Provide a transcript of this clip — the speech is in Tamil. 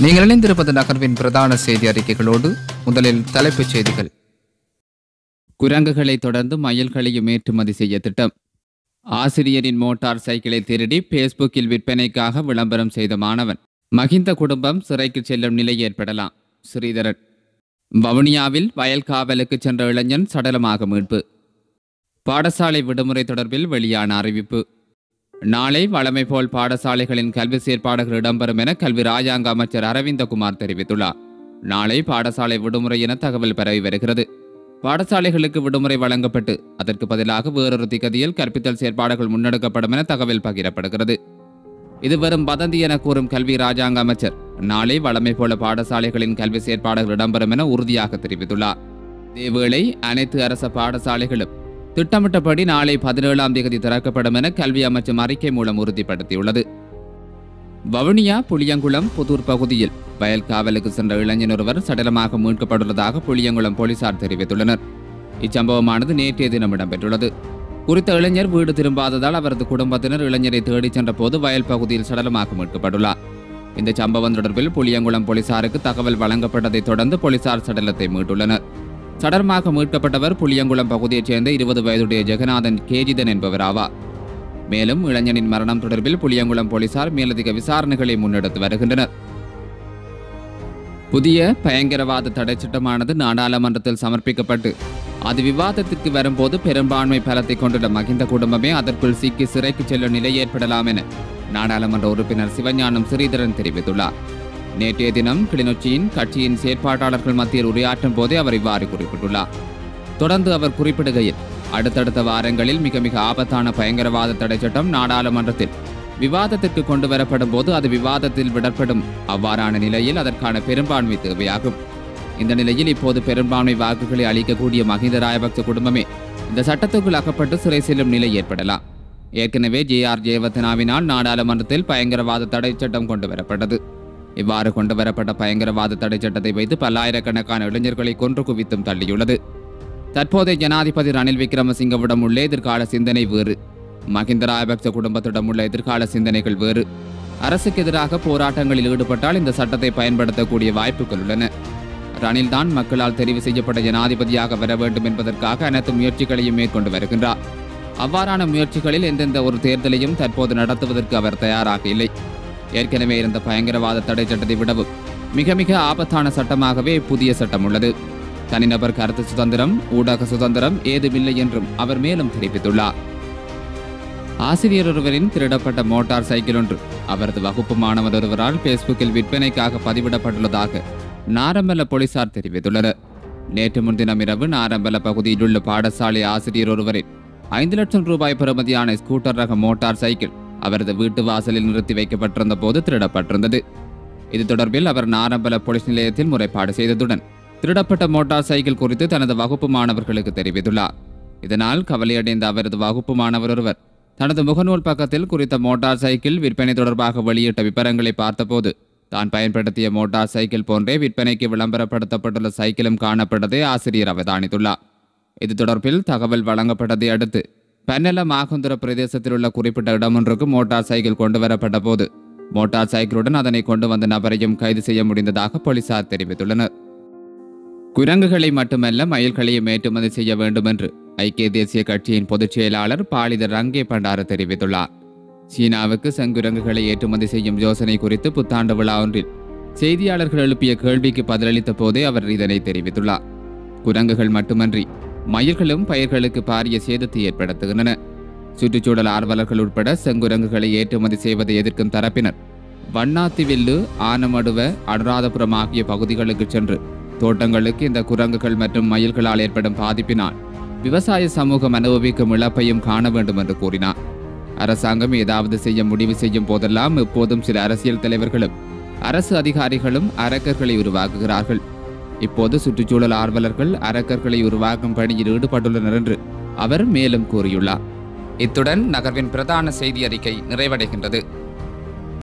நீங்கள் இணைந்திருப்பது நகர்வின் பிரதான செய்தி அறிக்கைகளோடு முதலில் தலைப்புச் செய்திகள் குரங்குகளை தொடர்ந்து மயில்களையும் ஏற்றுமதி செய்ய திட்டம் ஆசிரியரின் மோட்டார் சைக்கிளை திருடி பேஸ்புக்கில் விற்பனைக்காக விளம்பரம் செய்த மாணவன் மகிந்த குடும்பம் சிறைக்கு செல்லும் நிலை ஏற்படலாம் ஸ்ரீதரன் வவுனியாவில் வயல் காவலுக்கு சென்ற இளைஞன் சடலமாக மீட்பு பாடசாலை விடுமுறை தொடர்பில் வெளியான அறிவிப்பு நாளை வழமை போல் பாடசாலைகளின் கல்வி செயற்பாடுகள் இடம்பெறும் என கல்வி ராஜாங்க அமைச்சர் அரவிந்தகுமார் தெரிவித்துள்ளார் நாளை பாடசாலை விடுமுறை என தகவல் பரவி வருகிறது பாடசாலைகளுக்கு விடுமுறை வழங்கப்பட்டு அதற்கு பதிலாக வேறொரு திகதியில் கற்பித்தல் செயற்பாடுகள் முன்னெடுக்கப்படும் என தகவல் பகிரப்படுகிறது இது வெறும் வதந்தி என கூறும் கல்வி ராஜாங்க அமைச்சர் நாளை வழமை போல பாடசாலைகளின் கல்வி செயற்பாடுகள் இடம்பெறும் என உறுதியாக தெரிவித்துள்ளார் இதேவேளை அனைத்து அரச பாடசாலைகளும் திட்டமிட்டபடி நாளை பதினேழாம் தேதி திறக்கப்படும் என கல்வி அமைச்சர் அறிக்கை மூலம் உறுதிப்படுத்தியுள்ளது வவுனியா புளியங்குளம் புதூர் பகுதியில் வயல் காவலுக்கு சென்ற இளைஞன் ஒருவர் சடலமாக மீட்கப்பட்டுள்ளதாக புளியங்குளம் போலீசார் தெரிவித்துள்ளனர் இச்சம்பவமானது நேற்றைய தினம் இடம்பெற்றுள்ளது குறித்த இளைஞர் வீடு திரும்பாததால் அவரது குடும்பத்தினர் இளைஞரை தேடிச் சென்ற போது வயல் பகுதியில் சடலமாக மீட்கப்பட்டுள்ளார் இந்த சம்பவம் தொடர்பில் புளியங்குளம் போலீசாருக்கு தகவல் வழங்கப்பட்டதைத் தொடர்ந்து போலீசார் சடலத்தை மீட்டுள்ளனர் சடலமாக மீட்கப்பட்டவர் புளியங்குளம் பகுதியைச் சேர்ந்த இருபது வயதுடைய ஜெகநாதன் கேஜிதன் என்பவர் ஆவார் மேலும் இளைஞனின் மரணம் தொடர்பில் புளியங்குளம் போலீசார் மேலதிக விசாரணைகளை முன்னெடுத்து வருகின்றனர் புதிய பயங்கரவாத தடை சட்டமானது நாடாளுமன்றத்தில் சமர்ப்பிக்கப்பட்டு அது விவாதத்திற்கு வரும்போது பெரும்பான்மை பலத்தை கொண்டுள்ள மகிந்த குடும்பமே அதற்குள் சிக்கி சிறைக்கு செல்லும் நிலை ஏற்படலாம் என நாடாளுமன்ற உறுப்பினர் சிவஞானம் ஸ்ரீதரன் தெரிவித்துள்ளார் நேற்றைய தினம் கிளிநொச்சியின் கட்சியின் செயற்பாட்டாளர்கள் மத்தியில் உரையாற்றும் போதே அவர் இவ்வாறு குறிப்பிட்டுள்ளார் தொடர்ந்து அவர் குறிப்பிடுகையில் அடுத்தடுத்த வாரங்களில் மிக மிக ஆபத்தான பயங்கரவாத தடை சட்டம் நாடாளுமன்றத்தில் விவாதத்திற்கு கொண்டு வரப்படும் போது அது விவாதத்தில் விடப்படும் அவ்வாறான நிலையில் அதற்கான பெரும்பான்மை தேவையாகும் இந்த நிலையில் இப்போது பெரும்பான்மை வாக்குகளை அளிக்கக்கூடிய மஹிந்த ராயபக்ச குடும்பமே இந்த சட்டத்துக்குள் அகப்பட்டு சிறை செல்லும் நிலை ஏற்படலாம் ஏற்கனவே ஜே ஆர் ஜெயவர்தனாவினால் நாடாளுமன்றத்தில் பயங்கரவாத தடை சட்டம் கொண்டு வரப்பட்டது இவ்வாறு கொண்டு வரப்பட்ட பயங்கரவாத தடை சட்டத்தை வைத்து பல்லாயிரக்கணக்கான இளைஞர்களை கொன்று குவித்தும் தள்ளியுள்ளது தற்போதைய ஜனாதிபதி ரணில் விக்ரமசிங்கவிடம் உள்ள எதிர்கால சிந்தனை வேறு மஹிந்த ராயபக்ச குடும்பத்திடம் உள்ள எதிர்கால சிந்தனைகள் வேறு அரசுக்கு எதிராக போராட்டங்களில் ஈடுபட்டால் இந்த சட்டத்தை பயன்படுத்தக்கூடிய வாய்ப்புகள் உள்ளன ரணில் தான் மக்களால் தெரிவு செய்யப்பட்ட ஜனாதிபதியாக வர வேண்டும் என்பதற்காக அனைத்து முயற்சிகளையும் மேற்கொண்டு வருகின்றார் அவ்வாறான முயற்சிகளில் எந்தெந்த ஒரு தேர்தலையும் தற்போது நடத்துவதற்கு அவர் தயாராக இல்லை ஏற்கனவே இருந்த பயங்கரவாத தடை சட்டத்தை விடவும் மிக மிக ஆபத்தான சட்டமாகவே புதிய சட்டம் உள்ளது தனிநபர் கருத்து சுதந்திரம் ஊடக சுதந்திரம் ஏதுமில்லை என்றும் அவர் மேலும் தெரிவித்துள்ளார் ஆசிரியர் ஒருவரின் திருடப்பட்ட மோட்டார் சைக்கிள் ஒன்று அவரது வகுப்பு மாணவர் ஒருவரால் பேஸ்புக்கில் விற்பனைக்காக பதிவிடப்பட்டுள்ளதாக நாரம்பல போலீசார் தெரிவித்துள்ளனர் நேற்று முன்தினம் இரவு நாரம்பல பகுதியில் உள்ள பாடசாலை ஆசிரியர் ஒருவரின் ஐந்து லட்சம் ரூபாய் பெறுமதியான ஸ்கூட்டர் ரக மோட்டார் சைக்கிள் அவரது வீட்டு வாசலில் நிறுத்தி வைக்கப்பட்டிருந்த போது திருடப்பட்டிருந்தது இது தொடர்பில் அவர் நாரம்பல போலீஸ் நிலையத்தில் முறைப்பாடு செய்ததுடன் திருடப்பட்ட மோட்டார் சைக்கிள் குறித்து தனது வகுப்பு மாணவர்களுக்கு தெரிவித்துள்ளார் இதனால் கவலையடைந்த அவரது வகுப்பு மாணவர் ஒருவர் தனது முகநூல் பக்கத்தில் குறித்த மோட்டார் சைக்கிள் விற்பனை தொடர்பாக வெளியிட்ட விவரங்களை பார்த்தபோது தான் பயன்படுத்திய மோட்டார் சைக்கிள் போன்றே விற்பனைக்கு விளம்பரப்படுத்தப்பட்டுள்ள சைக்கிளும் காணப்பட்டதை ஆசிரியர் அவதானித்துள்ளார் இது தொடர்பில் தகவல் வழங்கப்பட்டதை அடுத்து பன்னல மாகுந்துர பிரதேசத்தில் உள்ள குறிப்பிட்ட இடமொன்றுக்கு மோட்டார் சைக்கிள் கொண்டு வரப்பட்ட போது மோட்டார் சைக்கிளுடன் அதனை கொண்டு வந்த நபரையும் கைது செய்ய முடிந்ததாக போலீசார் தெரிவித்துள்ளனர் குரங்குகளை மட்டுமல்ல மயில்களையும் ஏற்றுமதி செய்ய வேண்டும் என்று ஐக்கிய தேசிய கட்சியின் பொதுச் செயலாளர் பாலிதர் ரங்கே பண்டார தெரிவித்துள்ளார் சீனாவுக்கு செங்குரங்குகளை ஏற்றுமதி செய்யும் யோசனை குறித்து புத்தாண்டு விழா ஒன்றில் செய்தியாளர்கள் எழுப்பிய கேள்விக்கு பதிலளித்த போதே அவர் இதனை தெரிவித்துள்ளார் குரங்குகள் மட்டுமன்றி மயில்களும் பயிர்களுக்கு பாரிய சேதத்தை ஏற்படுத்துகின்றன சுற்றுச்சூழல் ஆர்வலர்கள் உட்பட செங்குரங்குகளை ஏற்றுமதி செய்வதை எதிர்க்கும் தரப்பினர் வண்ணாத்திவில்லு ஆனமடுவ அனுராதபுரம் ஆகிய பகுதிகளுக்கு சென்று தோட்டங்களுக்கு இந்த குரங்குகள் மற்றும் மயில்களால் ஏற்படும் பாதிப்பினால் விவசாய சமூகம் அனுபவிக்கும் இழப்பையும் காண வேண்டும் என்று கூறினார் அரசாங்கம் ஏதாவது செய்ய முடிவு செய்யும் போதெல்லாம் இப்போதும் சில அரசியல் தலைவர்களும் அரசு அதிகாரிகளும் அரக்கர்களை உருவாக்குகிறார்கள் இப்போது சுற்றுச்சூழல் ஆர்வலர்கள் அரக்கர்களை உருவாக்கும் பணியில் ஈடுபட்டுள்ளனர் என்று அவர் மேலும் கூறியுள்ளார் இத்துடன் நகர்வின் பிரதான செய்தி அறிக்கை நிறைவடைகின்றது